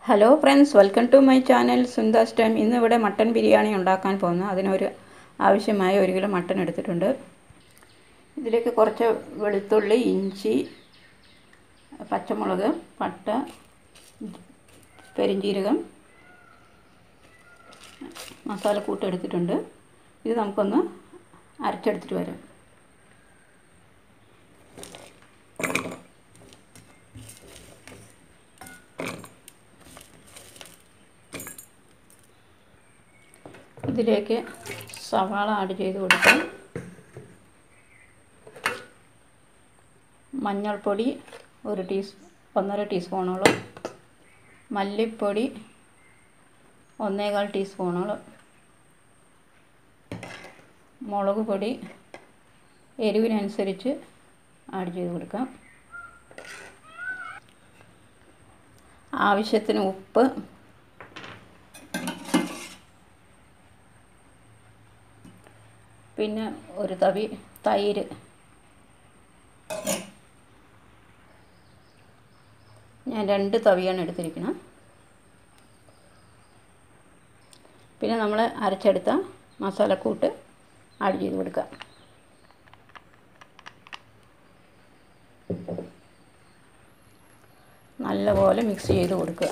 hello friends welcome to my channel സുന്ദാസ് time ഇന്ന് ഇവിടെ മട്ടൻ ബിരിയാണി ഉണ്ടാക്കാൻ പോകുന്നു അതിനൊരു ആവശ്യമായ ഒരു കിലോ മട്ടൻ എടുത്തിട്ടുണ്ട് ഇതിലേക്ക് കുറച്ച് വെളുത്തുള്ളി ഇഞ്ചി പച്ചമുളക് പട്ട പെരിഞ്ജീരകം മസാലക്കൂട്ട് എടുത്തിട്ടുണ്ട് ഇത് നമുക്കൊന്ന് അരച്ചെടുത്തിട്ട് വരാം ഇതിലേക്ക് സവാള ആഡ് ചെയ്ത് കൊടുക്കാം മഞ്ഞൾപ്പൊടി ഒരു ടീസ് ഒന്നര ടീസ്പൂണോളം മല്ലിപ്പൊടി ഒന്നേകാൽ ടീസ്പൂണോളം മുളക് പൊടി എരിവിനനുസരിച്ച് ആഡ് ചെയ്ത് കൊടുക്കാം ആവശ്യത്തിന് ഉപ്പ് പിന്നെ ഒരു തവി തൈര് ഞാൻ രണ്ട് തവിയാണ് എടുത്തിരിക്കുന്നത് പിന്നെ നമ്മൾ അരച്ചെടുത്ത മസാലക്കൂട്ട് ആഡ് ചെയ്ത് കൊടുക്കുക നല്ലപോലെ മിക്സ് ചെയ്ത് കൊടുക്കുക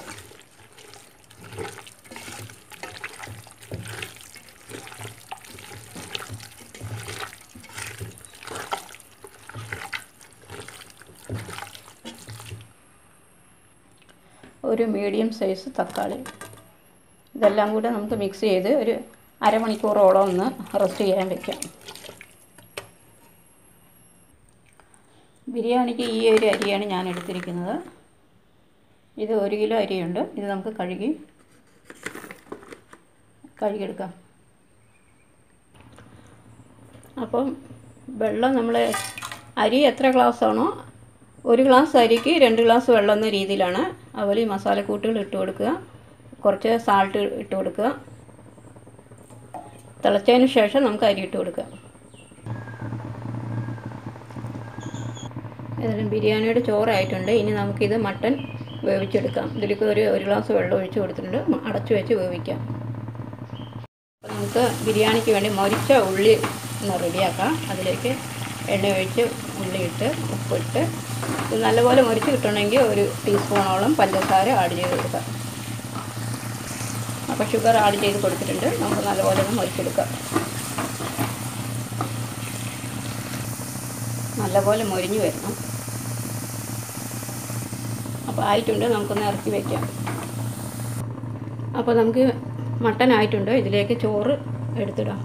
ഒരു മീഡിയം സൈസ് തക്കാളി ഇതെല്ലാം കൂടെ നമുക്ക് മിക്സ് ചെയ്ത് ഒരു അരമണിക്കൂറോളം ഒന്ന് റെസ്റ്റ് ചെയ്യാൻ വെക്കാം ബിരിയാണിക്ക് ഈ ഒരു അരിയാണ് ഞാൻ എടുത്തിരിക്കുന്നത് ഇത് ഒരു കിലോ അരിയുണ്ട് ഇത് നമുക്ക് കഴുകി കഴുകിയെടുക്കാം അപ്പം വെള്ളം നമ്മൾ അരി എത്ര ഗ്ലാസ് ആണോ ഒരു ഗ്ലാസ് അരിക്ക് രണ്ട് ഗ്ലാസ് വെള്ളം എന്ന രീതിയിലാണ് അതുപോലെ ഈ മസാലക്കൂട്ടുകൾ ഇട്ട് കൊടുക്കുക കുറച്ച് സാൾട്ട് ഇട്ട് കൊടുക്കുക തിളച്ചതിന് ശേഷം നമുക്ക് അരി ഇട്ട് കൊടുക്കുക ഏതായാലും ബിരിയാണിയുടെ ചോറായിട്ടുണ്ട് ഇനി നമുക്കിത് മട്ടൻ വേവിച്ചെടുക്കാം ഇതിലേക്ക് ഒരു ഒരു ഗ്ലാസ് വെള്ളം ഒഴിച്ച് കൊടുത്തിട്ടുണ്ട് അടച്ചു വെച്ച് വേവിക്കാം അപ്പോൾ നമുക്ക് ബിരിയാണിക്ക് വേണ്ടി മൊരിച്ച ഉള്ളി ഒന്ന് റെഡിയാക്കാം അതിലേക്ക് എണ്ണ ഒഴിച്ച് ഉള്ളിയിട്ട് ഉപ്പിട്ട് ഇത് നല്ലപോലെ മുറിച്ച് കിട്ടണമെങ്കിൽ ഒരു ടീസ്പൂണോളം പഞ്ചസാര ആഡ് ചെയ്ത് കൊടുക്കാം അപ്പോൾ ഷുഗർ ആഡ് ചെയ്ത് കൊടുത്തിട്ടുണ്ട് നമുക്ക് നല്ലപോലെ ഒന്ന് മുറിച്ചെടുക്കാം നല്ലപോലെ മുരിഞ്ഞ് വരണം അപ്പോൾ ആയിട്ടുണ്ട് നമുക്കൊന്ന് ഇറക്കി വയ്ക്കാം അപ്പോൾ നമുക്ക് മട്ടൻ ആയിട്ടുണ്ട് ഇതിലേക്ക് ചോറ് എടുത്തിടാം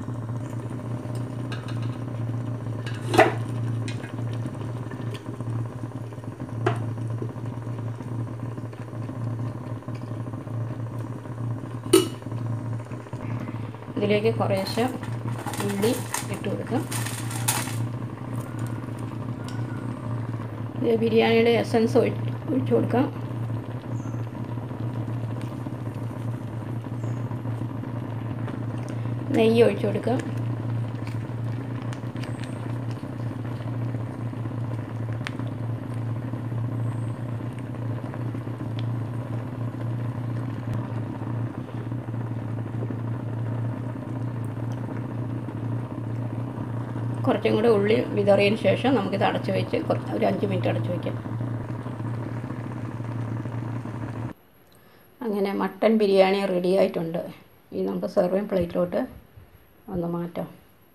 ഇതിലേക്ക് കുറേശ്ശെ ഉള്ളി ഇട്ട് കൊടുക്കാം ഇത് ബിരിയാണിയുടെ എസൻസ് ഒഴിച്ച് കൊടുക്കാം നെയ്യ് ഒഴിച്ച് കൊടുക്കാം കുറച്ചും കൂടെ ഉള്ളി വിതറിയതിന് ശേഷം നമുക്കിത് അടച്ചു വെച്ച് കുറച്ച് ഒരു അഞ്ച് മിനിറ്റ് അടച്ചു വയ്ക്കാം അങ്ങനെ മട്ടൻ ബിരിയാണി റെഡി ആയിട്ടുണ്ട് ഇനി നമുക്ക് സെർവിങ് പ്ലേറ്റിലോട്ട് ഒന്ന് മാറ്റാം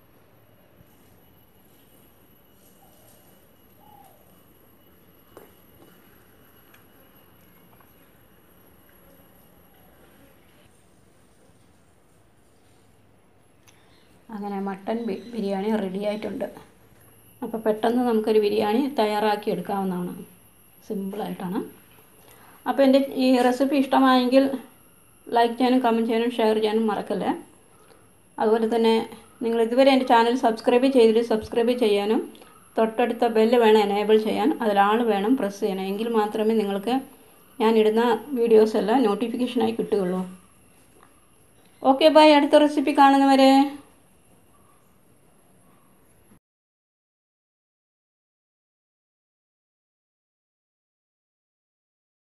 അങ്ങനെ മട്ടൻ ബിരിയാണി റെഡി ആയിട്ടുണ്ട് അപ്പോൾ പെട്ടെന്ന് നമുക്കൊരു ബിരിയാണി തയ്യാറാക്കി എടുക്കാവുന്നതാണ് സിമ്പിളായിട്ടാണ് അപ്പോൾ എൻ്റെ ഈ റെസിപ്പി ഇഷ്ടമായെങ്കിൽ ലൈക്ക് ചെയ്യാനും കമൻറ്റ് ചെയ്യാനും ഷെയർ ചെയ്യാനും മറക്കല്ലേ അതുപോലെ തന്നെ നിങ്ങൾ ഇതുവരെ എൻ്റെ ചാനൽ സബ്സ്ക്രൈബ് ചെയ്തിട്ട് സബ്സ്ക്രൈബ് ചെയ്യാനും തൊട്ടടുത്ത ബെല്ല് വേണം എനേബിൾ ചെയ്യാൻ അതിലാൾ വേണം പ്രസ് ചെയ്യണം എങ്കിൽ മാത്രമേ നിങ്ങൾക്ക് ഞാൻ ഇടുന്ന വീഡിയോസ് എല്ലാം നോട്ടിഫിക്കേഷനായി കിട്ടുകയുള്ളൂ ഓക്കെ ബൈ അടുത്ത റെസിപ്പി കാണുന്നവരെ